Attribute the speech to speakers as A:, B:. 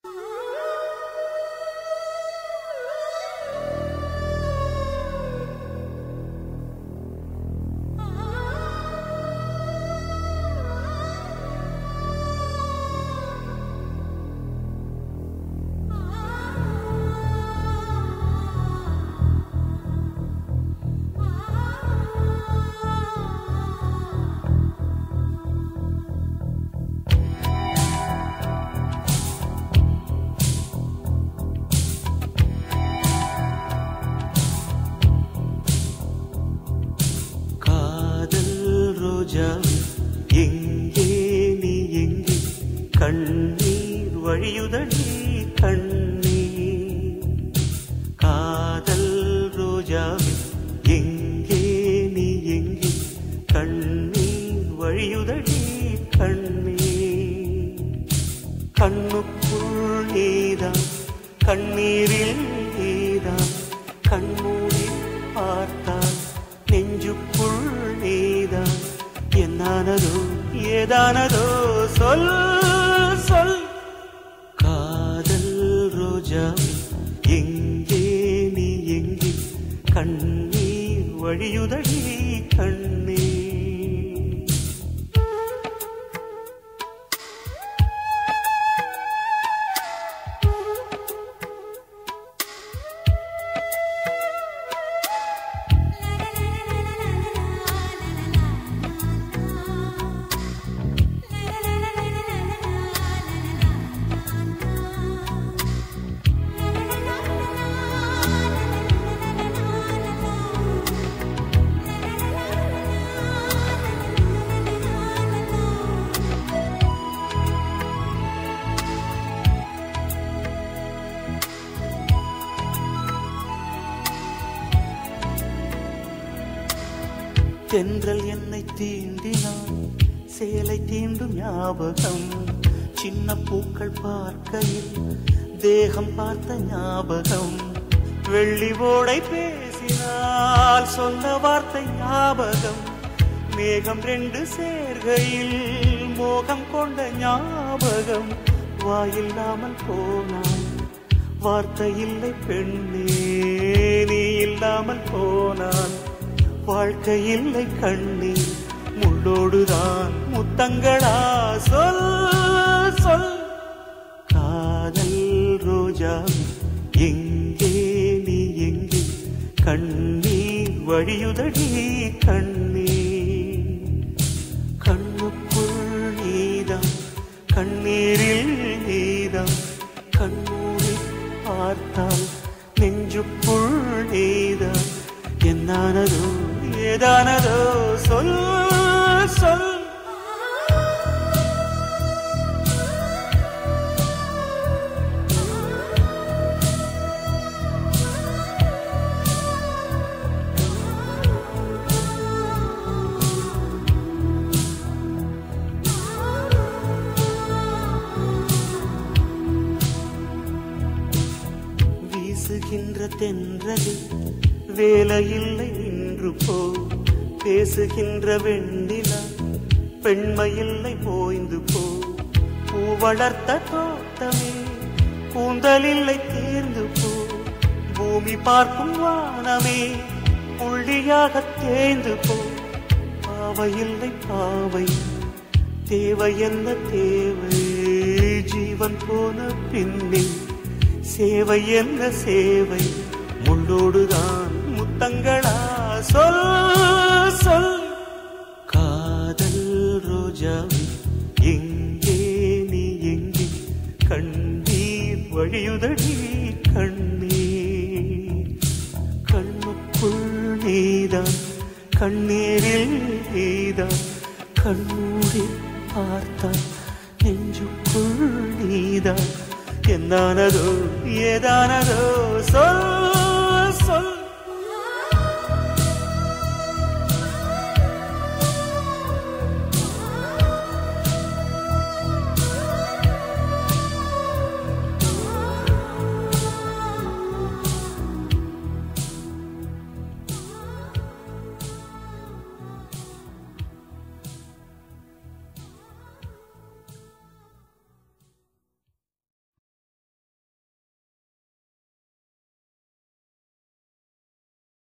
A: காதல் ரோஜாவே எங்கே நீ எங்கே கண்ணீர் வழியுதடி கண்ணீர் காதல் ரோஜாவே எங்கே நீ எங்கே கண்ணீர் வழியுதடி கண்ணீர் கண்ணுக்குள் நீதான் கண்ணீரில் நீதான் கண்மூடி பார்த்தால் நெஞ்சுக்குள் நீதான் என்னானதோ ஏதானதோ சொல் சொல் காதல் ரோஜா எங்கே நீ எங்கே கண்ணீர் வழியுதடி கண்ணீர் தென்றல் என்னை தீண்டினான் சேலை தீண்டும் ஞாபகம் சின்ன பூக்கள் பார்க்கையில் தேகம் பார்த்த ஞாபகம் வெள்ளி ஓடை பேசினால் சொன்ன வார்த்தை ஞாபகம் மேகம் ரெண்டு சேர்கையில் மோகம் கொண்ட ஞாபகம் வாயில்லாமல் போனான் வார்த்தை இல்லை பெண்ணே நீ இல்லாமல் போனான் வாழ்க்கை இல்லை கண்ணீர் முள்ளோடுதான் முத்தங்களா சொல் சொல் காதல் ரோஜா எங்கே நீ எங்கே கண்ணீர் வழியுதடி கண்ணீர் கண்ணுக்குள் நீதான் கண்ணீரில் நீதான் கண்ணூரி பார்த்தால் நெஞ்சுக்குள் நீதான் என்னானதோ ஏதானதோ சொல் சொல் வீசுகின்ற தென்றலே வேலையில்லை நின்று போ பேசுகின்ற வெண்ணிலா பெண்மையில்லை போய்ந்து போ பூ வளர்த்த தோட்டமே கூந்தலில்லை தேர்ந்து போ பூமி பார்க்கும் வானமே புள்ளியாக தேய்ந்து போ பாவையில்லை பாவை தேவை என்ன தேவை ஜீவன் போன பின்னே சேவை என்ன சேவை முள்ளோடுதான் முத்தங்களா சொல் சொல் காதல் ரோஜாவே எங்கே நீ எங்கே கண்ணீர் வழியுதடி கண்ணீர் கண்ணுக்குள் நீதான் கண்ணீரில் நீதான் கண்ணூரி பார்த்தால் நெஞ்சுக்குள் நீதான் என்னானதோ ஏதானதோ சொல் சொல்